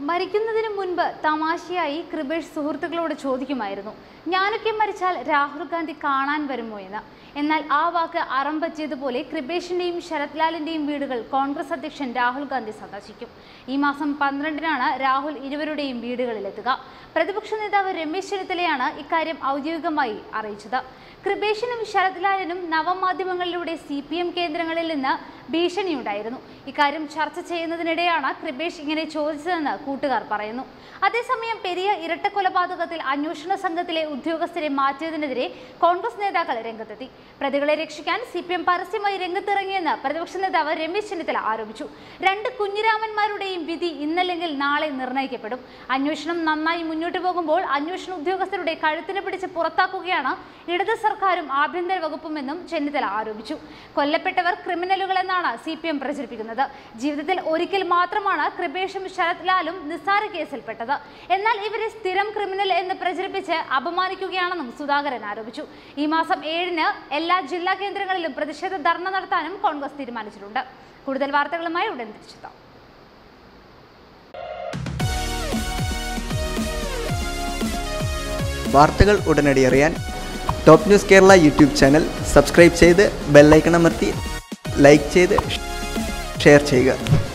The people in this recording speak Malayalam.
മരിക്കുന്നതിന് മുൻപ് തമാശയായി കൃപേഷ് സുഹൃത്തുക്കളോട് ചോദിക്കുമായിരുന്നു ഞാനൊക്കെ മരിച്ചാൽ രാഹുൽ ഗാന്ധി കാണാൻ വരുമോ എന്ന് എന്നാൽ ആ വാക്ക് അറം പറ്റിയതുപോലെ കൃപേഷിന്റെയും ശരത് ലാലിന്റെയും വീടുകൾ കോൺഗ്രസ് അധ്യക്ഷൻ രാഹുൽ ഗാന്ധി സന്ദർശിക്കും ഈ മാസം പന്ത്രണ്ടിനാണ് രാഹുൽ ഇരുവരുടെയും വീടുകളിലെത്തുക പ്രതിപക്ഷ നേതാവ് രമേശ് ചെന്നിത്തലയാണ് ഇക്കാര്യം ഔദ്യോഗികമായി അറിയിച്ചത് കൃപേഷിനും ശരത് ലാലിനും നവമാധ്യമങ്ങളിലൂടെ സി പി എം കേന്ദ്രങ്ങളിൽ നിന്ന് ഭീഷണിയുണ്ടായിരുന്നു ഇക്കാര്യം ചർച്ച ചെയ്യുന്നതിനിടെയാണ് കൃപേഷ് ഇങ്ങനെ ചോദിച്ചതെന്ന് കൂട്ടുകാർ പറയുന്നു അതേസമയം പെരിയ ഇരട്ടക്കൊലപാതകത്തിൽ അന്വേഷണ സംഘത്തിലെ ഉദ്യോഗസ്ഥരെ മാറ്റിയതിനെതിരെ കോൺഗ്രസ് നേതാക്കൾ രംഗത്തെത്തി പ്രതികളെ രക്ഷിക്കാൻ സി പി എം പരസ്യമായി രംഗത്തിറങ്ങിയെന്ന് പ്രതിപക്ഷ നേതാവ് രമേശ് ചെന്നിത്തല ആരോപിച്ചു രണ്ട് കുഞ്ഞിരാമന്മാരുടെയും വിധി ഇന്നല്ലെങ്കിൽ നാളെ നിർണ്ണയിക്കപ്പെടും അന്വേഷണം നന്നായി മുന്നോട്ട് പോകുമ്പോൾ അന്വേഷണ ഉദ്യോഗസ്ഥരുടെ കഴുത്തിന് പിടിച്ച് പുറത്താക്കുകയാണ് ഇടത് സർക്കാരും ആഭ്യന്തര വകുപ്പുമെന്നും ചെന്നിത്തല ആരോപിച്ചു കൊല്ലപ്പെട്ടവർ ക്രിമിനലുകൾ എന്നാണ് സി പി എം പ്രചരിപ്പിക്കുന്നത് ജീവിതത്തിൽ ഒരിക്കൽ മാത്രമാണ് കൃപേഷും ശരത് ലാലും നിസ്സാര കേസിൽപ്പെട്ടത് എന്നാൽ ഇവരെ സ്ഥിരം ക്രിമിനൽ എന്ന് പ്രചരിപ്പിച്ച് അപമാനിക്കുകയാണെന്നും സുധാകരൻ ആരോപിച്ചു ഈ മാസം ഏഴിന് എല്ലാ ജില്ലാ കേന്ദ്രങ്ങളിലും പ്രതിഷേധ ധർണ നടത്താനും കോൺഗ്രസ് തീരുമാനിച്ചിട്ടുണ്ട് കൂടുതൽ വാർത്തകളുമായി ഉടൻ തിരിച്ചെത്താം വാർത്തകൾ ഉടനടി അറിയാൻ top news Kerala YouTube channel subscribe ചെയ്ത് ബെല്ലൈക്കൺ അമർത്തി ലൈക്ക് ചെയ്ത് ഷെയർ ചെയ്യുക